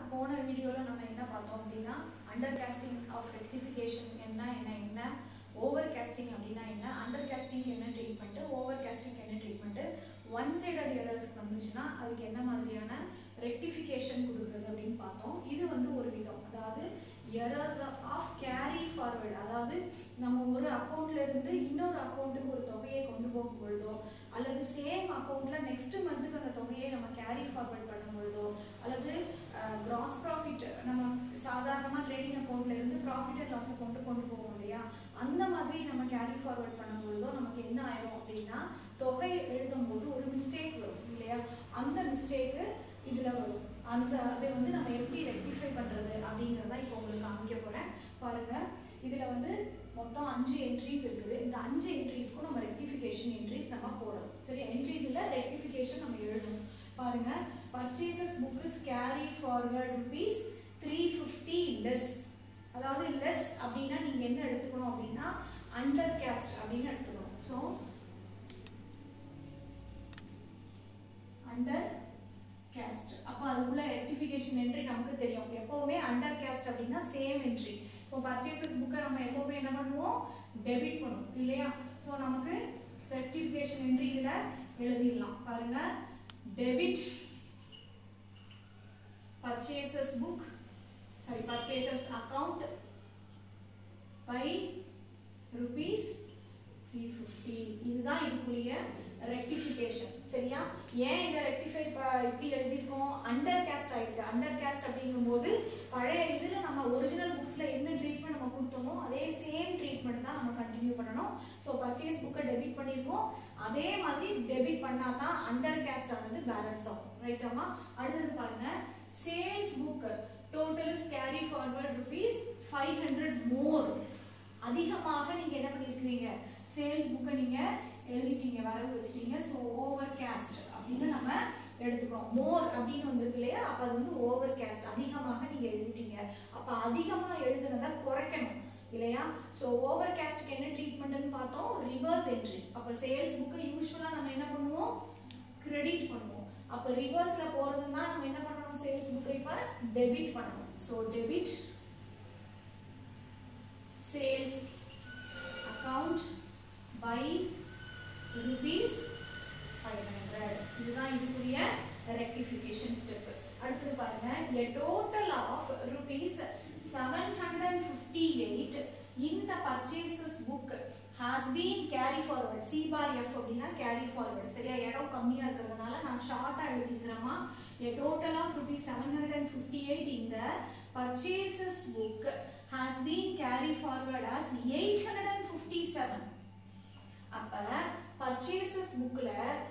போன வீடியோவில் நம்ம என்ன பார்த்தோம் அப்படின்னா அண்டர் காஸ்டிங் ஆஃப் ரெக்டிஃபிகேஷன் என்ன என்ன என்ன ஓவர் காஸ்டிங் அப்படின்னா என்ன அண்டர் காஸ்டிங் என்ன ட்ரீட்மெண்ட்டு ஓவர் காஸ்டிங் என்ன ட்ரீட்மெண்ட்டு ஒன் சைடட் எரர்ஸ் வந்துச்சுன்னா அதுக்கு என்ன மாதிரியான ரெக்டிஃபிகேஷன் கொடுக்குறது அப்படின்னு பார்த்தோம் இது வந்து ஒரு விதம் அதாவது எரர்ஸ் ஆஃப் கேரி ஃபார்வர்ட் அதாவது நம்ம ஒரு அக்கௌண்ட்ல இருந்து இன்னொரு அக்கௌண்ட்டுக்கு ஒரு தொகையை கொண்டு போகும் பொழுதோ அல்லது சேம் அக்கௌண்ட்ல நெக்ஸ்ட் மந்த்துக்கு அந்த தொகையை நம்ம கேரி ஃபார்வர்ட் பண்ணும் பொழுதோ அல்லது கிராஸ் ப்ராஃபிட் நம்ம சாதாரணமாக ட்ரேடிங் அக்கௌண்ட்ல இருந்து ப்ராஃபிட் அண்ட் லாஸ் அக்கௌண்ட் கொண்டு போவோம் இல்லையா அந்த மாதிரி நம்ம கேரி ஃபார்வர்ட் பண்ணும் பொழுதோ நமக்கு என்ன ஆயிரும் அப்படின்னா தொகை எழுதும் போது ஒரு மிஸ்டேக் வரும் இல்லையா அந்த மிஸ்டேக்கு இதுல வரும் அந்த அதை வந்து நம்ம எப்படி ரெக்டிஃபை பண்றது அப்படிங்கிறத இப்போ உங்களுக்கு காமிக்க போறேன் பாருங்க இதுல வந்து மொத்தம் அஞ்சு என்ட்ரிஸ் இருக்குது இந்த அஞ்சு என்ட்ரிஸ்க்கும் நம்ம ரெக்டிஃபிகேஷன் என்ட்ரிஸ் நம்ம போடணும் சரி என்ட்ரிஸ் இல்ல ரெக்டிஃபிகேஷன் நம்ம எழுதணும் பாருங்க purchases book is carry forward rupees three fifty less அதாவது லெஸ் அப்படின்னா நீங்க என்ன எடுத்துக்கணும் அப்படின்னா அண்டர் கேஸ்ட் அப்படின்னு எடுத்துக்கணும் ஸோ அண்டர் கேஸ்ட் அப்போ அதுக்குள்ள ரெக்டிஃபிகேஷன் என்ட்ரி நமக்கு தெரியும் எப்போவுமே அண்டர் கேஸ்ட் அப்படின்னா சேம் என்ட்ரி இப்போ பர்ச்சேசஸ் புக்கை நம்ம எப்போவுமே என்ன பண்ணுவோம் டெபிட் பண்ணுவோம் இல்லையா ஸோ நமக்கு ரெக்டிஃபிகேஷன் என்ட்ரி இதில் எழுதிடலாம் பாருங்க debit purchases book sorry purchases account by rupees three fifty இதுதான் இதுக்குரிய ரெக்டிஃபிகேஷன் சரியா ஏன் இதை ரெக்டிஃபை இப்படி எழுதியிருக்கோம் அண்டர் கேஸ்ட் ஆயிருக்கு அண்டர் கேஸ்ட் அப்படிங்கும்போது பழைய இதில் நம்ம ஒரிஜினல் புக்ஸில் என்ன ட்ரீட்மெண்ட் நம்ம கொடுத்தோமோ அதே சேம் ட்ரீட்மெண்ட் தான் நம்ம கண்டினியூ பண்ணணும் ஸோ பர்ச்சேஸ் புக்கை டெபிட் பண்ணியிருக்கோம் அதே மாதிரி டெபிட் பண்ணால் தான் அண்டர் கேஸ்ட் ஆனது பேலன்ஸ் ஆகும் ரைட்டாமா அடுத்தது பாருங்க sales book total is carry forward rupees five hundred more அதிகமாக நீங்கள் என்ன பண்ணியிருக்கிறீங்க சேல்ஸ் புக்கை நீங்கள் எழுதிட்டீங்க வரவு வச்சுட்டீங்க ஸோ ஓவர் கேஸ்ட் அப்படின்னு நம்ம எடுத்துக்கிறோம் மோர் அப்படின்னு வந்திருக்கு இல்லையா அப்போ அது வந்து ஓவர் கேஸ்ட் அதிகமாக நீங்கள் எழுதிட்டீங்க அப்போ அதிகமாக எழுதுனதை குறைக்கணும் இல்லையா ஸோ ஓவர் கேஸ்ட்க்கு என்ன ட்ரீட்மெண்ட்னு பார்த்தோம் ரிவர்ஸ் என்ட்ரி அப்போ சேல்ஸ் புக்கை யூஸ்வலாக நம்ம என்ன பண்ணுவோம் கிரெடிட் பண்ணுவோம் அப்போ ரிவர்ஸில் போகிறதுனா நம்ம என்ன பண்ணணும் சேல்ஸ் புக்கை இப்போ டெபிட் பண்ணணும் so debit sales account by rupees five hundred இதுதான் இதுக்குரிய ரெக்டிஃபிகேஷன் ஸ்டெப் அடுத்தது பாருங்க a total of rupees seven hundred fifty eight இந்த purchases book has been carry forward C bar F அப்படின்னா கேரி ஃபார்வர்ட் சரியா இடம் கம்மியாக இருக்கிறதுனால நான் ஷார்ட்டாக எழுதிக்கிறேமா a total of rupees seven hundred and fifty eight இந்த purchases book has been carry forward as eight hundred and fifty seven அப்ப பர்ச்சேசஸ் புக்ல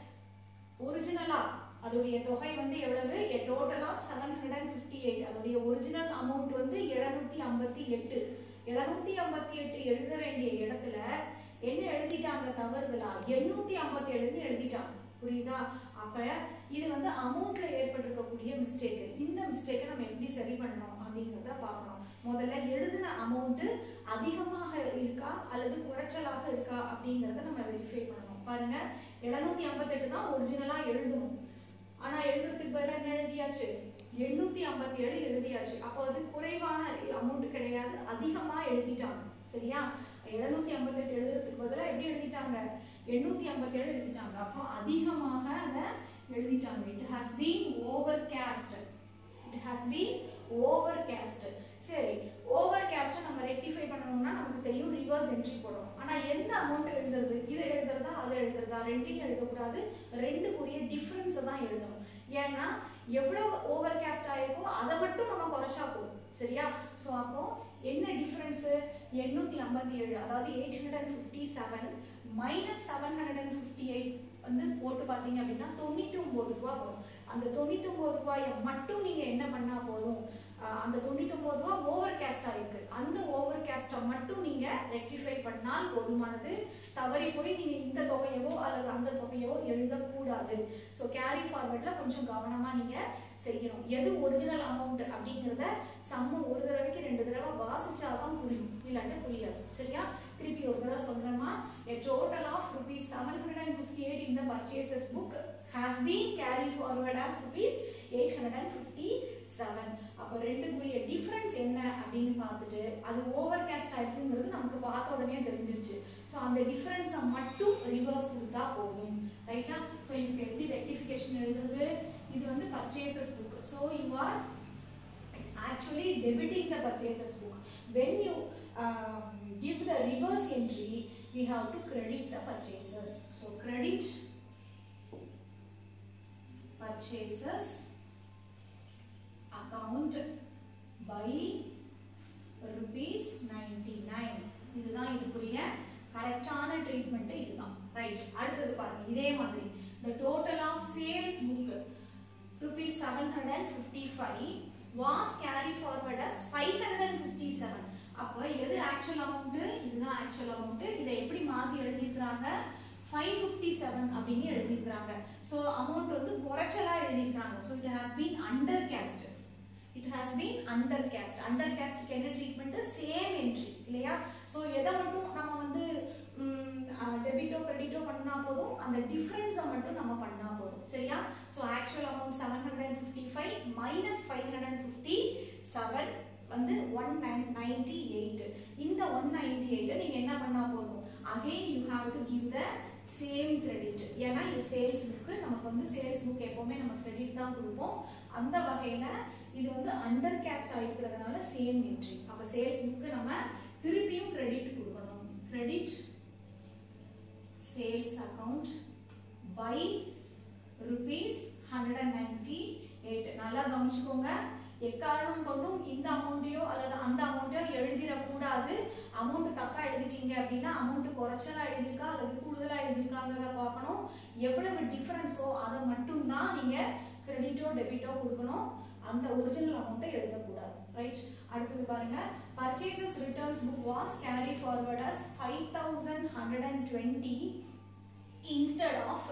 ஒரிஜினலா அதோடைய தொகை வந்து எவ்வளவு total of seven hundred and fifty eight அதோடைய ஒரிஜினல் அமௌண்ட் வந்து எழுநூத்தி ஐம்பத்தி எட்டு எழுநூத்தி ஐம்பத்தி எட்டு எழுத வேண்டிய இடத்துல என்ன எழுதிட்டாங்க தவறுதலா எண்ணூத்தி ஐம்பத்தி ஏழுன்னு எழுதிட்டாங்க புரியுதா அப்ப இது வந்து அமௌண்ட்ல ஏற்பட்டிருக்கக்கூடிய மிஸ்டேக் இந்த மிஸ்டேக்கை நம்ம எப்படி சரி பண்ணணும் அப்படிங்கிறத பார்க்கணும் முதல்ல எழுதின அமௌண்ட் அதிகமாக இருக்கா அல்லது குறைச்சலாக இருக்கா அப்படிங்கிறத நம்ம வெரிஃபை பண்ணணும் பாருங்க எழுநூத்தி ஐம்பத்தெட்டு தான் ஒரிஜினலா எழுதணும் ஆனா எழுதுறதுக்கு பதிலாக என்ன எழுதியாச்சு எண்ணூத்தி ஐம்பத்தி ஏழு எழுதியாச்சு அப்போ அது குறைவான அமௌண்ட் கிடையாது அதிகமா எழுதிட்டாங்க சரியா எழுநூத்தி ஐம்பத்தெட்டு எழுதுறதுக்கு பதிலாக எப்படி எழுதிட்டாங்க எண்ணூத்தி ஐம்பத்தி ஏழு எழுதிட்டாங்க அப்போ அதிகமாக அதை எழுதிட்டாங்க it has been over cast it has been over cast சரி ஓவர் கேஸ்ட்டை நம்ம ரெக்டிஃபை பண்ணணும்னா நமக்கு தெரியும் ரிவர்ஸ் என்ட்ரி போடணும் ஆனால் எந்த அமௌண்ட் எழுதுறது இதை எழுதுறதா அதை எழுதுறதா ரெண்டையும் எழுதக்கூடாது ரெண்டுக்குரிய டிஃப்ரென்ஸை தான் எழுதணும் ஏன்னா எவ்வளோ ஓவர் கேஸ்ட் ஆயிருக்கோ அதை மட்டும் நம்ம குறைச்சா போதும் சரியா ஸோ அப்போ என்ன டிஃப்ரென்ஸு எண்ணூற்றி ஐம்பத்தி ஏழு அதாவது eight hundred and fifty seven minus seven hundred and fifty eight வந்து போட்டு பார்த்தீங்க அப்படின்னா தொண்ணூற்றி ஒம்பது ரூபா வரும் அந்த தொண்ணூற்றி ஒம்பது ரூபாயை மட்டும் நீங்கள் என்ன பண்ணால் போதும் அந்த தொண்ணூத்தொம்பது ரூபா ஓவர் கேஸ்டாக இருக்கு அந்த ஓவர் கேஸ்ட்டை மட்டும் நீங்கள் ரெக்டிஃபை பண்ணால் போதுமானது தவறி போய் நீங்கள் இந்த தொகையவோ அல்லது அந்த தொகையவோ எழுதக்கூடாது ஸோ கேரி ஃபார்வர்டில் கொஞ்சம் கவனமாக நீங்கள் செய்யணும் எது ஒரிஜினல் அமௌண்ட் அப்படிங்கிறத சம்மம் ஒரு தடவைக்கு ரெண்டு தடவை வாசிச்சாதான் புரியும் இல்லாட்டி புரியாது சரியா திருப்பி ஒரு தடவை சொல்கிறேன்னா a total of rupees seven hundred and fifty eight இந்த purchases book has been carried forward as rupees 857 seven அப்போ ரெண்டுக்குரிய டிஃப்ரென்ஸ் என்ன அப்படின்னு பார்த்துட்டு அது ஓவர் கேஸ்ட் ஆயிருக்குங்கிறது நமக்கு பார்த்த உடனே தெரிஞ்சிருச்சு ஸோ அந்த டிஃப்ரென்ஸை மட்டும் ரிவர்ஸ் கொடுத்தா போதும் ரைட்டா ஸோ இதுக்கு எப்படி ரெக்டிஃபிகேஷன் எழுதுறது இது வந்து purchases book so you are actually debiting the purchases book. When you um, give the reverse entry, we have to credit the purchases. So credit purchases account by rupees 99 இதுதான் இதுக்குரிய கரெக்டான treatment இதுதான் right அடுத்தது பாருங்க இதே மாதிரி the total of sales book rupees 755 was carry forward as 557 அப்போ எது ஆக்சுவல் அமௌண்ட் இதுதான் ஆக்சுவல் அமௌண்ட் இதை எப்படி மாத்தி எழுதியிருக்கிறாங்க 557 அப்படின்னு எழுதியிருக்கிறாங்க ஸோ அமௌண்ட் வந்து குறைச்சலா எழுதியிருக்கிறாங்க so it has been under cast it has been under cast under கேஸ்ட்க்கு என்ன ட்ரீட்மெண்ட் சேம் என்ட்ரி இல்லையா ஸோ எதை மட்டும் நம்ம வந்து டெபிட்டோ கிரெடிட்டோ பண்ணா போதும் அந்த டிஃப்ரென்ஸை மட்டும் நம்ம பண்ணா போதும் சரியா so actual amount seven hundred and fifty five minus five hundred and fifty seven வந்து ஒன் நைன் நைன்டி எயிட் இந்த ஒன் நைன்டி எயிட்டை நீங்கள் என்ன பண்ணா போதும் again you have to give the same credit ஏன்னா இது சேல்ஸ் புக்கு நமக்கு வந்து சேல்ஸ் புக் எப்போவுமே நம்ம கிரெடிட் தான் கொடுப்போம் அந்த வகையில் இது வந்து அண்டர் கேஸ்ட் ஆகிருக்கிறதுனால சேம் என்ட்ரி அப்போ சேல்ஸ் புக்கு நம்ம திருப்பியும் கிரெடிட் கொடுக்கணும் credit sales account by rupees hundred and ninety eight நல்லா கவனிச்சுக்கோங்க எக்காரணம் கொண்டும் இந்த அமௌண்ட்டையோ அல்லது அந்த அமௌண்ட்டையோ எழுதிடக்கூடாது அமௌண்ட் தப்பா எழுதிட்டீங்க அப்படின்னா அமௌண்ட் குறைச்சலா எழுதியிருக்கா அல்லது கூடுதலா எழுதியிருக்காங்கிறத பார்க்கணும் எவ்வளவு டிஃபரன்ஸோ அதை மட்டும்தான் நீங்க கிரெடிட்டோ டெபிட்டோ கொடுக்கணும் அந்த ஒரிஜினல் அமௌண்ட்டை எழுதக்கூடாது ரைட் அடுத்தது பாருங்க purchases returns book was carry forward as five thousand hundred and twenty instead of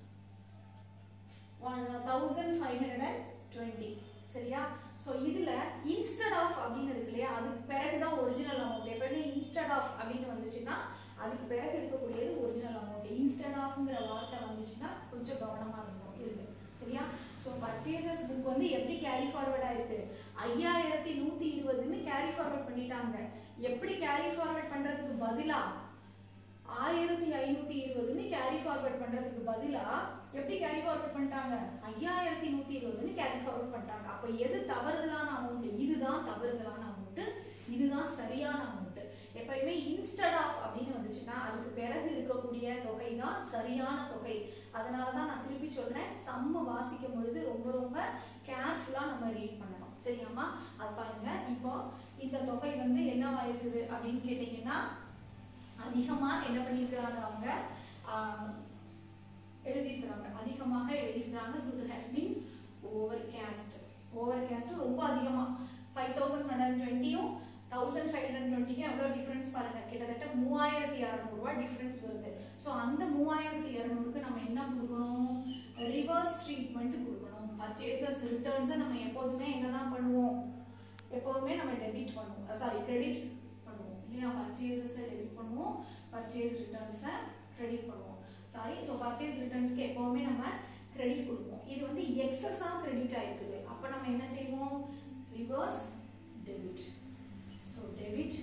thousand five hundred and twenty சரியா ஸோ இதில் இன்ஸ்டட் ஆஃப் அப்படின்னு இருக்கு இல்லையா அதுக்கு பிறகு தான் ஒரிஜினல் அமௌண்ட் எப்பவுமே இன்ஸ்டட் ஆஃப் அப்படின்னு வந்துச்சுன்னா அதுக்கு பிறகு இருக்கக்கூடியது ஒரிஜினல் அமௌண்ட் இன்ஸ்டட் ஆஃப்ங்கிற வார்த்தை வந்துச்சுன்னா கொஞ்சம் கவனமாக இருக்கணும் இருக்கு சரியா ஸோ பர்ச்சேசஸ் புக் வந்து எப்படி கேரி ஃபார்வர்ட் ஆயிருக்கு ஐயாயிரத்தி நூற்றி இருபதுன்னு கேரி ஃபார்வர்ட் பண்ணிட்டாங்க எப்படி கேரி ஃபார்வர்ட் பண்ணுறதுக்கு பதிலாக ஆயிரத்தி ஐநூத்தி இருபதுன்னு கேரி ஃபார்வர்ட் பண்றதுக்கு பதிலா எப்படி கேரி ஃபார்வர்ட் பண்ணிட்டாங்க ஐயாயிரத்தி நூத்தி இருபதுன்னு கேரி ஃபார்வர்ட் பண்ணிட்டாங்க அப்ப எது தவறுதலான அமௌண்ட் இதுதான் தவறுதலான அமௌண்ட் இதுதான் சரியான அமௌண்ட் எப்பயுமே இன்ஸ்டட் ஆஃப் அப்படின்னு வந்துச்சுன்னா அதுக்கு பிறகு இருக்கக்கூடிய தொகை தான் சரியான தொகை அதனால தான் நான் திருப்பி சொல்றேன் சம்ம வாசிக்கும் பொழுது ரொம்ப ரொம்ப கேர்ஃபுல்லா நம்ம ரீட் பண்ணணும் சரியாம்மா அது பாருங்க இப்போ இந்த தொகை வந்து என்னவா இருக்குது அப்படின்னு கேட்டீங்கன்னா அதிகமாக என்ன பண்ணியிருக்கிறாங்க அவங்க எழுதியிருக்கிறாங்க அதிகமாக எழுதியிருக்கிறாங்க so it has been over cast over cast ரொம்ப அதிகமாக ஃபைவ் தௌசண்ட் ஹண்ட்ரட் டுவெண்ட்டியும் தௌசண்ட் ஃபைவ் ஹண்ட்ரட் டுவெண்ட்டிக்கும் எவ்வளோ டிஃப்ரென்ஸ் பாருங்க கிட்டத்தட்ட மூவாயிரத்தி இரநூறுவா டிஃப்ரென்ஸ் வருது ஸோ அந்த மூவாயிரத்தி இரநூறுக்கு நம்ம என்ன கொடுக்கணும் ரிவர்ஸ் ட்ரீட்மெண்ட் கொடுக்கணும் பர்ச்சேசஸ் ரிட்டர்ன்ஸை நம்ம எப்போதுமே என்ன தான் பண்ணுவோம் எப்போதுமே நம்ம டெபிட் பண்ணுவோம் சாரி கிரெடிட் பண்ணுவோம் இல்லையா பர்ச்சேசஸை டெபிட் பண்ணுவோம் பர்ச்சேஸ் ரிட்டர்ன்ஸை கிரெடிட் பண்ணுவோம் சாரி ஸோ பர்ச்சேஸ் ரிட்டர்ன்ஸ்க்கு எப்போவுமே நம்ம கிரெடிட் கொடுப்போம் இது வந்து எக்ஸஸாக கிரெடிட் ஆயிருக்குது அப்போ நம்ம என்ன செய்வோம் reverse debit so debit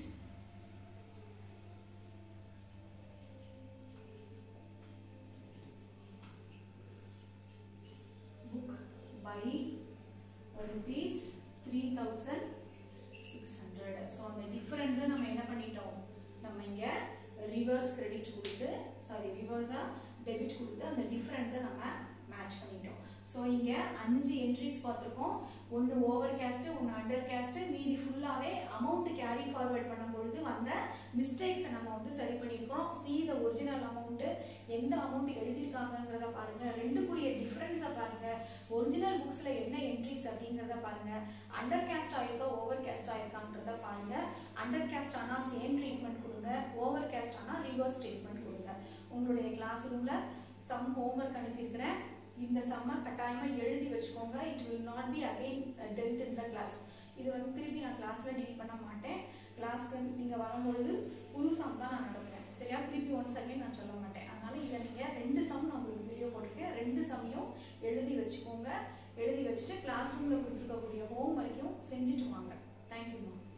book by rupees three thousand six hundred so அந்த டிஃபரன்ஸை நம்ம என்ன பண்ணிட்டோம் நம்ம இங்கே ரிவர்ஸ் கிரெடிட் கொடுத்து சாரி ரிவர்ஸாக டெபிட் கொடுத்து அந்த டிஃப்ரென்ஸை நம்ம மேட்ச் பண்ணிட்டோம் ஸோ இங்கே அஞ்சு என்ட்ரிஸ் பார்த்துருக்கோம் ஒன்று ஓவர் கேஸ்ட்டு ஒன்று அண்டர் கேஸ்ட்டு மீதி ஃபுல்லாகவே அமௌண்ட் கேரி ஃபார்வர்ட் பண்ணும்பொழுது வந்த மிஸ்டேக்ஸை நம்ம வந்து சரி பண்ணியிருக்கோம் சி த ஒரிஜினல் அமௌண்ட்டு எந்த அமௌண்ட் எழுதியிருக்காங்கங்கிறத பாருங்கள் ரெண்டுக்குரிய டிஃப்ரென்ஸை பாருங்கள் ஒரிஜினல் புக்ஸில் என்ன என்ட்ரிஸ் அப்படிங்கிறத பாருங்கள் அண்டர் கேஸ்ட் ஆயிருக்கா ஓவர் கேஸ்ட் ஆயிருக்கான்றத பாருங்கள் அண்டர் கேஸ்ட் ஆனால் சேம் ட்ரீட்மெண்ட் கொடுங்க ஓவர் கேஸ்ட் ஆனால் ரிவர்ஸ் ட்ரீட்மெண்ட் கொடுங்க உங்களுடைய கிளாஸ் ரூமில் சம் ஹோம்ஒர்க் அனுப்பியிருக்கிறேன் இந்த சம்ம கட்டாயமாக எழுதி வச்சுக்கோங்க it will not be again dealt in the class இது வந்து திருப்பி நான் கிளாஸில் டீல் பண்ண மாட்டேன் கிளாஸ்க்கு நீங்கள் வரும்பொழுது புது சம் தான் நான் நடத்துகிறேன் சரியா திருப்பி ஒன்ஸ் அகைன் நான் சொல்ல மாட்டேன் அதனால் இதை நீங்கள் ரெண்டு சம் நான் உங்களுக்கு வீடியோ போட்டிருக்கேன் ரெண்டு சமையும் எழுதி வச்சுக்கோங்க எழுதி வச்சுட்டு கிளாஸ் ரூமில் கொடுத்துருக்கக்கூடிய ஹோம் செஞ்சுட்டு வாங்க தேங்க்யூம்மா